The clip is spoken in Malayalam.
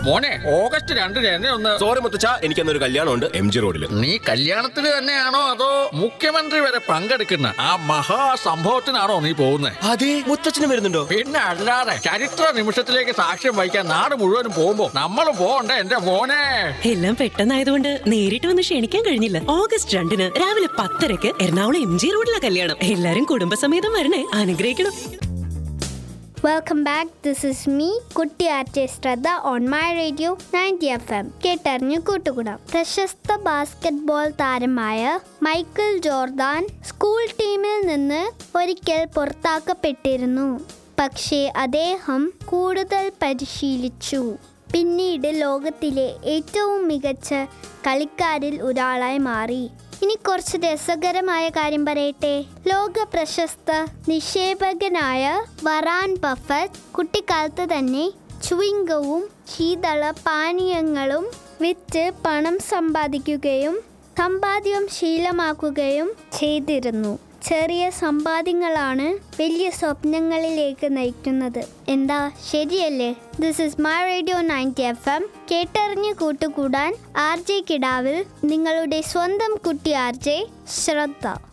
മോനെ ഓഗസ്റ്റ് രണ്ടിന് എന്നെ ഒന്ന് സോറി മുത്തച്ഛ എനിക്കന്നൊരു കല്യാണമുണ്ട് എം ജി റോഡിൽ നീ കല്യാണത്തിന് തന്നെയാണോ അതോ മുഖ്യമന്ത്രി വരെ പങ്കെടുക്കുന്ന ആ മഹാസംഭവത്തിനാണോ നീ പോകുന്നത് അതെ മുത്തച്ഛനും വരുന്നുണ്ടോ പിന്നെ അല്ലാതെ ചരിത്ര നിമിഷത്തിലേക്ക് സാക്ഷ്യം വഹിക്കാൻ നാട് മുഴുവനും പോകുമ്പോ നമ്മൾ പോകണ്ടേ എന്റെ മോനെ എല്ലാം പെട്ടെന്നായതുകൊണ്ട് നേരിട്ട് വന്ന് ക്ഷണിക്കാൻ കഴിഞ്ഞില്ല ഓഗസ്റ്റ് രണ്ടിന് രാവിലെ പത്തരക്ക് എറണാകുളം എം ജി റോഡിലെ കല്യാണം എല്ലാരും കുടുംബസമേതം വരണേ അനുഗ്രഹിക്കണം welcome back this is me കുട്ടി artist Shraddha on my radio ninety F M കേട്ടറിഞ്ഞു കൂട്ടുകൂടാം പ്രശസ്ത ബാസ്കറ്റ്ബോൾ താരമായ മൈക്കിൾ ജോർദാൻ സ്കൂൾ ടീമിൽ നിന്ന് ഒരിക്കൽ പുറത്താക്കപ്പെട്ടിരുന്നു പക്ഷേ അദ്ദേഹം കൂടുതൽ പരിശീലിച്ചു പിന്നീട് ലോകത്തിലെ ഏറ്റവും മികച്ച കളിക്കാരിൽ ഒരാളായി മാറി ഇനി കുറച്ച് രസകരമായ കാര്യം പറയട്ടെ ലോക പ്രശസ്ത നിക്ഷേപകനായ വറാൻ ബഫറ്റ് കുട്ടിക്കാലത്ത് തന്നെ ചുവിങ്കവും ശീതള പാനീയങ്ങളും വിറ്റ് പണം സമ്പാദിക്കുകയും സമ്പാദ്യം ശീലമാക്കുകയും ചെയ്തിരുന്നു ചെറിയ സമ്പാദ്യങ്ങളാണ് വലിയ സ്വപ്നങ്ങളിലേക്ക് നയിക്കുന്നത് എന്താ ശരിയല്ലേ this is my radio ninety F M കേട്ടറിഞ്ഞ് കൂട്ടുകൂടാൻ ആർ ജെ കിടാവിൽ നിങ്ങളുടെ സ്വന്തം കുട്ടി ആർ ജെ ശ്രദ്ധ